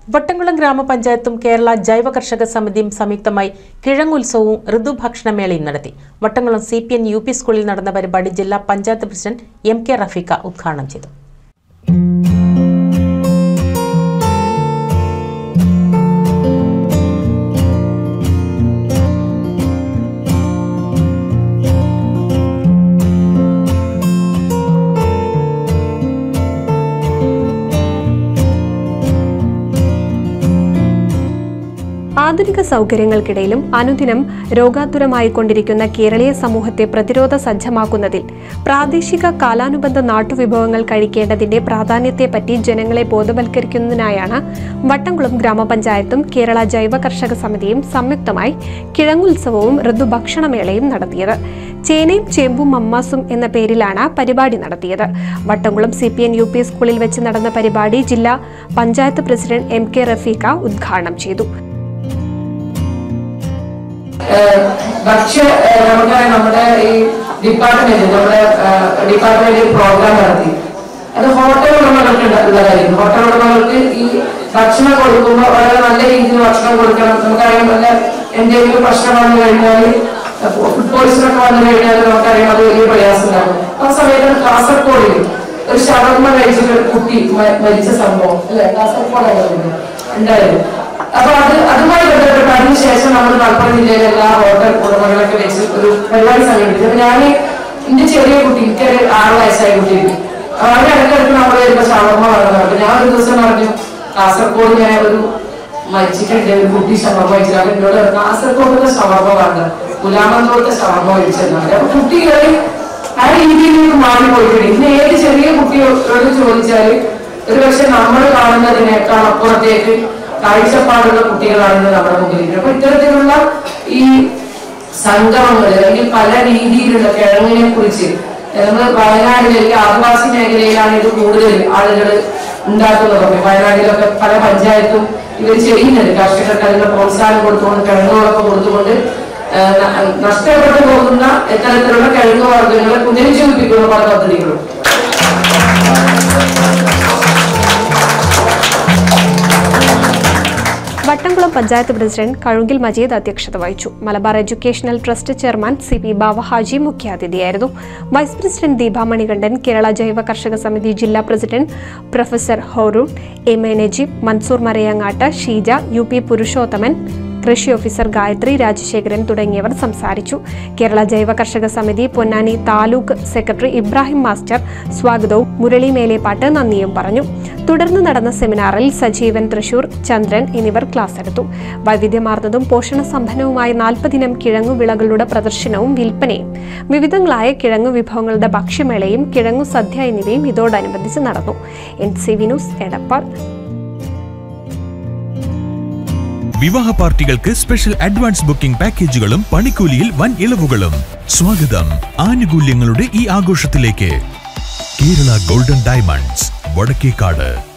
വട്ടംകുളം ഗ്രാമപഞ്ചായത്തും കേരള ജൈവ കർഷക സമിതിയും സംയുക്തമായി കിഴങ്ങുത്സവവും ഋതുഭക്ഷണമേളയും നടത്തി Vattamkulam C P N U P സ്കൂളിൽ നടന്ന പരിപാടി ജില്ലാ panchayat president M K Rafeeqa ഉദ്ഘാടനം ചെയ്തു ആധുനിക സൗകര്യങ്ങൾക്കിടയിലും അനുദിനം രോഗാതുരമായി കൊണ്ടിരിക്കുന്ന കേരളീയ സമൂഹത്തെ പ്രതിരോധ സജ്ജമാക്കുന്നതിൽ പ്രാദേശിക കാലാനുബന്ധ നാട്ടുവിഭവങ്ങൾ കഴിക്കേണ്ടതിന്റെ പ്രാധാന്യത്തെപ്പറ്റി ജനങ്ങളെ ബോധവൽക്കരിക്കുന്നതിനായാണ് വട്ടംകുളം ഗ്രാമപഞ്ചായത്തും കേരള ജൈവ കർഷക സമിതിയും സംയുക്തമായി കിഴങ്ങുത്സവവും ഋതുഭക്ഷണമേളയും നടത്തിയത് ചേനയും ചേമ്പും മമ്മാസും എന്ന പേരിലാണ് പരിപാടി നടത്തിയത് Vattamkulam C P N U P സ്കൂളിൽ വെച്ച് നടന്ന പരിപാടി ജില്ലാ panchayat president M K Rafeeqa ഉദ്ഘാടനം ചെയ്തു ഭക്ഷ്യ ഏഹ് നമുക്കറിയാം നമ്മുടെ ഈ ഡിപ്പാർട്ട്മെന്റ് നമ്മുടെ ഡിപ്പാർട്ട്മെന്റ് പ്രോഗ്രാം നടത്തി അത് ഹോട്ടൽ ഉടമകൾക്ക് ഉള്ള- ഉള്ളതായിരിക്കും ഹോട്ടൽ ഉടമകൾക്ക് ഈ ഭക്ഷണം കൊടുക്കുമ്പോൾ വളരെ നല്ല രീതിയിൽ ഭക്ഷണം കൊടുക്കണം നമുക്കറിയാം നല്ല എന്തെങ്കിലും പ്രശ്നം വന്നു കഴിഞ്ഞാൽ ഫുഡ് പോയിസൺ ഒക്കെ വന്നു കഴിഞ്ഞാൽ നമുക്കറിയാം അത് വലിയ പ്രയാസമുണ്ടാകും ആ സമയത്ത് കാസർഗോഡിൽ ഒരു ഷവർമ്മ കഴിച്ചിട്ട് ഒരു കുട്ടി മ- മരിച്ച സംഭവം അല്ലെ കാസർഗോഡായിരുന്നു ഉണ്ടായിരുന്നു അപ്പൊ അത് അതുമായി ബന്ധപ്പെട്ട് അതിനുശേഷം നമ്മൾ മലപ്പുറം ജില്ലയിലെ എല്ലാ ഹോട്ടൽ ഉടമകളൊക്കെ വെച്ച് ഒരു പരിപാടി സംഘടിപ്പിച്ചു അപ്പൊ ഞാൻ എന്റെ ചെറിയ കുട്ടി എനിക്ക് ഒരു ആറ് വയസ്സായ കുട്ടി അവരുടെ ഇടയ്ക്കിടയ്ക്ക് നമ്മൾ വരുമ്പോ ഷവർമ്മ വളർന്നു അപ്പൊ ഞാൻ ഒരു ദിവസം പറഞ്ഞു കാസർഗോഡ് ഞാൻ ഒരു മരിച്ചിട്ടുണ്ട് ഒരു കുട്ടി ഷവർമ്മ കഴിച്ചത് അപ്പൊ എന്നോട് പറഞ്ഞു, കാസർഗോഡത്തെ ഷവർമ്മ വേണ്ട ഗുലാമന്തോളത്തെ ഷവർമ്മ കഴിച്ചെന്നാണ് അപ്പൊ കുട്ടികൾ ആ രീതിയിലേക്ക് മാറിപ്പോയിട്ടുണ്ട് ഇന്ന് ഏത് ചെറിയ കുട്ടിയോട് ചോദിച്ചാല് ഒരു പക്ഷെ നമ്മൾ കാണുന്നതിനേക്കാൾ അപ്പുറത്തേക്ക് കാഴ്ചപ്പാടുള്ള കുട്ടികളാണ് ഇന്ന് നമ്മുടെ മുമ്പിൽ അപ്പൊ ഇത്തരത്തിലുള്ള ഈ സംഗമങ്ങൾ അല്ലെങ്കിൽ പല രീതിയിലുള്ള കിഴങ്ങിനെ കുറിച്ച് നമ്മൾ വയനാടിലേക്ക് ആദിവാസി മേഖലയിലാണ് ഇത് കൂടുതൽ ആളുകൾ ഉണ്ടാക്കുന്നതൊക്കെ വയനാട്ടിലൊക്കെ പല പഞ്ചായത്തും ഇവർ ചെയ്യുന്നുണ്ട് കർഷകർക്ക് അതിനുള്ള പ്രോത്സാഹനം കൊടുത്തുകൊണ്ട് കിഴങ്ങുകളൊക്കെ കൊടുത്തുകൊണ്ട് ആ, ന- നഷ്ടപ്പെട്ടു പോകുന്ന ഇത്തരത്തിലുള്ള കിഴങ്ങ് വർഗ്ഗങ്ങളെ പുനരുജ്ജീവിപ്പിക്കുന്ന പല പദ്ധതികളും വട്ടംകുളം പഞ്ചായത്ത് പ്രസിഡന്റ് കഴുകിൽ മജീദ് അധ്യക്ഷത വഹിച്ചു Malabar educational trust chairman C P Bavahaji മുഖ്യാതിഥിയായിരുന്നു വൈസ് പ്രസിഡന്റ് ദീപ മണികണ്ഠൻ കേരള ജൈവ കർഷക സമിതി ജില്ലാ president professor Haroon M A Najeeb Mansoor Marayangattu Sheeja U P Purushothaman കൃഷി ഓഫീസർ ഗായത്രി രാജശേഖരൻ തുടങ്ങിയവർ സംസാരിച്ചു കേരള ജൈവ കർഷക സമിതി പൊന്നാനി താലൂക്ക് സെക്രട്ടറി ഇബ്രാഹിം മാസ്റ്റർ സ്വാഗതവും മുരളി മേലേപ്പാട്ട് നന്ദിയും പറഞ്ഞു തുടർന്ന് നടന്ന സെമിനാറിൽ സജീവൻ തൃശൂർ ചന്ദ്രൻ എന്നിവർ ക്ലാസ് എടുത്തു വൈവിധ്യമാർന്നതും പോഷണസമ്പന്നവുമായ നാൽപ്പതിനം കിഴങ്ങുവിളകളുടെ പ്രദർശനവും വിൽപ്പനയും വിവിധങ്ങളായ കിഴങ്ങു വിഭവങ്ങളുടെ ഭക്ഷ്യമേളയും കിഴങ്ങു സദ്യ എന്നിവയും ഇതോടനുബന്ധിച്ച് നടന്നു N C V news Edappal വിവാഹ പാർട്ടികൾക്ക് സ്പെഷ്യൽ അഡ്വാൻസ് ബുക്കിംഗ് പാക്കേജുകളും പണിക്കൂലിയിൽ വൻ ഇളവുകളും സ്വാഗതം ആനുകൂല്യങ്ങളുടെ ഈ ആഘോഷത്തിലേക്ക് കേരള ഗോൾഡൻ ഡയമണ്ട്സ് വടക്കേക്കാട്